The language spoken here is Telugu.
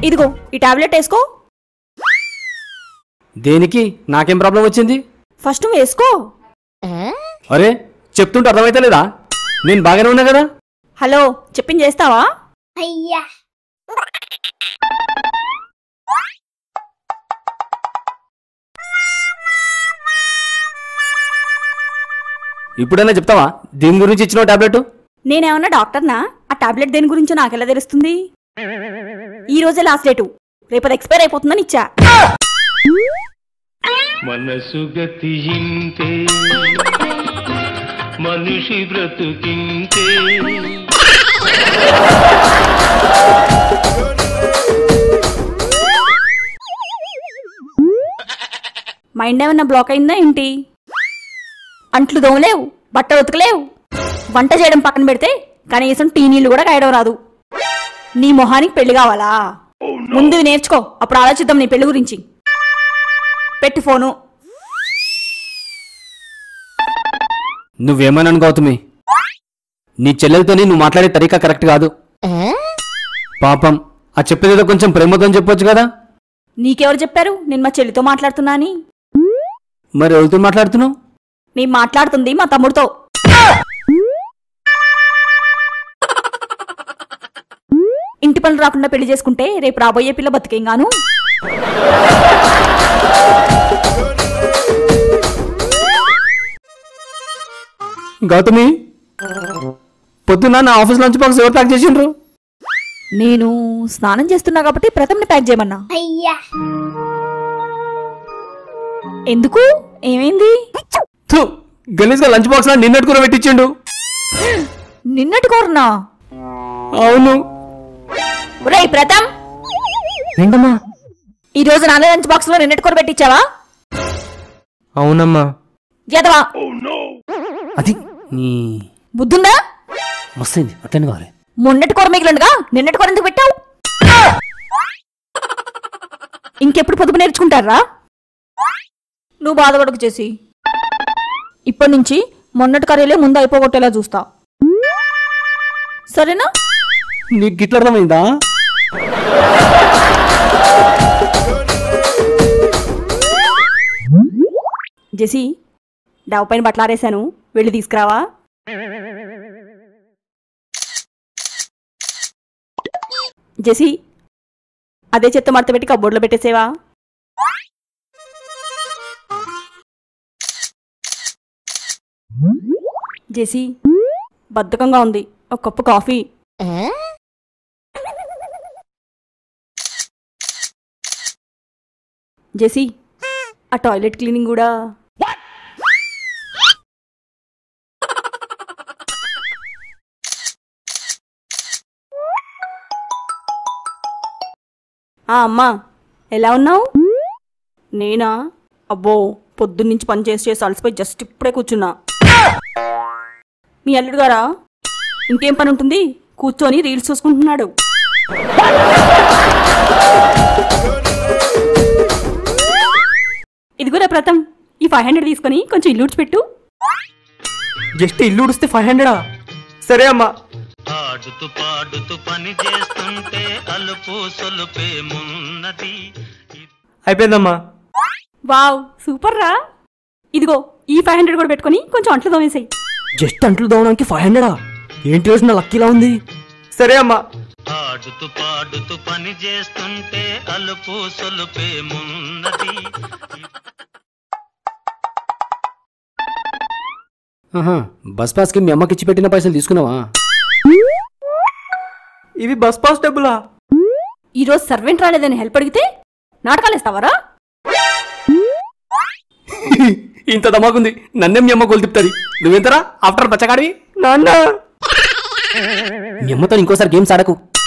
ఇదిగో ఈ టాబ్లెట్ వేసుకో దేనికి నాకేం ప్రాబ్లం వచ్చింది ఫస్ట్ నువ్వు వేసుకో అరే చెప్తుంటే అర్థమైతే లేదా నేను బాగానే ఉన్నా కదా హలో చెప్పింది చేస్తావా అయ్యా ఇప్పుడైనా చెప్తావా దీని గురించి ఇచ్చిన టాబ్లెట్ నేనేమన్నా డాక్టర్నా ఆ టాబ్లెట్ దేని గురించో నాకెలా తెలుస్తుంది ఈ రోజే లాస్ట్ డేటు రేపది ఎక్స్పైర్ అయిపోతుందని ఇచ్చా మనసు గతింతే మనిషి బ్రతుకింతే మైండ్ ఏమన్నా బ్లాక్ అయిందా ఏంటి అంట్లు దోమలేవు బట్టలు ఉతకలేవు వంట చేయడం పక్కన పెడితే కనీసం టీ నీళ్లు కూడా కాయడం రాదు నీ మొహానికి పెళ్లి కావాలా ముందు ఇవి నేర్చుకో అప్పుడు ఆలోచిద్దాం నీ పెళ్లి గురించి పెట్టు ఫోను నువ్వేమన్నాను గౌతమి నీ చెల్లెలతోని నువ్వు మాట్లాడే తరీకా కరెక్ట్ కాదు పాపం ఆ చెప్పేదేదో కొంచెం ప్రేమతో చెప్పొచ్చు కదా నీకెవరు చెప్పారు నేను మా చెల్లితో మాట్లాడుతున్నా అని మరి ఎవరితో మాట్లాడుతున్నావు నేను మాట్లాడుతుంది మా తమ్ముడితో ఇంటి పనులు రాకుండా పెళ్లి చేసుకుంటే రేపు రాబోయే పిల్ల బతికేం గాను గౌతమి పొద్దున్న నా ఆఫీస్ లంచ్ బాక్స్ ఎవరు ప్యాక్ చేసిండ్రు నేను స్నానం చేస్తున్నా కాబట్టి ప్రథమ్ని ప్యాక్ చేయమన్నా అయ్యా ఎందుకు ఏమైంది థు, గలీజ్గా లంచ్ బాక్స్ లో నిన్నటి కూర పెట్టించిండు నిన్నటి కోరనా అవును ఒరేయ్ ప్రథమ్ ఏంటమ్మా ఈ రోజు నాన్న లంచ్ బాక్స్ లో నిన్నటి కూర పెట్టించావా అవునమ్మా ఎదవా అది నీ బుద్ధుందా మస్తయింది అట్లనే కావాలి మొన్నటి కూర మిగిలిండగా నిన్నటి కూర ఎందుకు పెట్టావు ఇంకెప్పుడు పొదుపు నేర్చుకుంటారా నువ్వు బాధపడకు చేసి ఇప్పటి నుంచి మొన్నటి కర్రీలే ముందు అయిపోగొట్టేలా చూస్తా సరేనా నీకు గిట్ల అర్థమైందా జెసి డావ్ పైన బట్టలారేశాను వెళ్ళి తీసుకురావా జెసి అదే చెత్త మడత పెట్టి కబోర్డ్లో పెట్టేసేవా జెసి బద్ధకంగా ఉంది ఒక కప్పు కాఫీ జెసి ఆ టాయిలెట్ క్లీనింగ్ కూడా ఆ అమ్మా ఎలా ఉన్నావు నేనా అబ్బో పొద్దున్నుంచి పని చేసి చేసి అలసిపోయి జస్ట్ ఇప్పుడే కూర్చున్నా మీ అల్లుడు గారా ఇంకేం పని ఉంటుంది కూర్చొని రీల్స్ చూసుకుంటున్నాడు ఇదిగోరా ప్రథం ఈ ఫైవ్ హండ్రెడ్ తీసుకొని కొంచెం ఇల్లు పెట్టు జస్ట్ ఇల్లు ఉడిస్తే ఫైవ్ హండ్రెడా సరే అమ్మా ఆడుతూ పాడుతూ పని చేస్తుంటే అలుపు సొలుపేమున్నది అయిపోయిందమ్మా వావ్ సూపర్ రా ఇదిగో ఈ ఫైవ్ హండ్రెడ్ కూడా పెట్టుకొని కొంచెం అంట్లు తోమేసాయి జస్ట్ అంట్లు దోవడానికి ఫైవ్ హండ్రెడా ఏంటి రోజు నా లక్కీలా ఉంది సరే అమ్మా ఆడుతూ పాడుతూ పని చేస్తుంటే అలుపు సొలుపేమున్నది ఆహా, బస్ పాస్కి మీ అమ్మకి ఇచ్చి పెట్టిన పైసలు తీసుకున్నావా ఇవి బస్ పాస్ డబ్బులా ఈరోజు సర్వెంట్ రాలేదని హెల్ప్ అడిగితే నాటకాలు వేస్తావరా ఇంత దమాకుంది నన్నే మీ అమ్మ గోలు తిప్పుతుంది నువ్వెంతరా ఆఫ్టర్ పచ్చగాడివి నాన్న మీ అమ్మతో ఇంకోసారి గేమ్స్ ఆడకు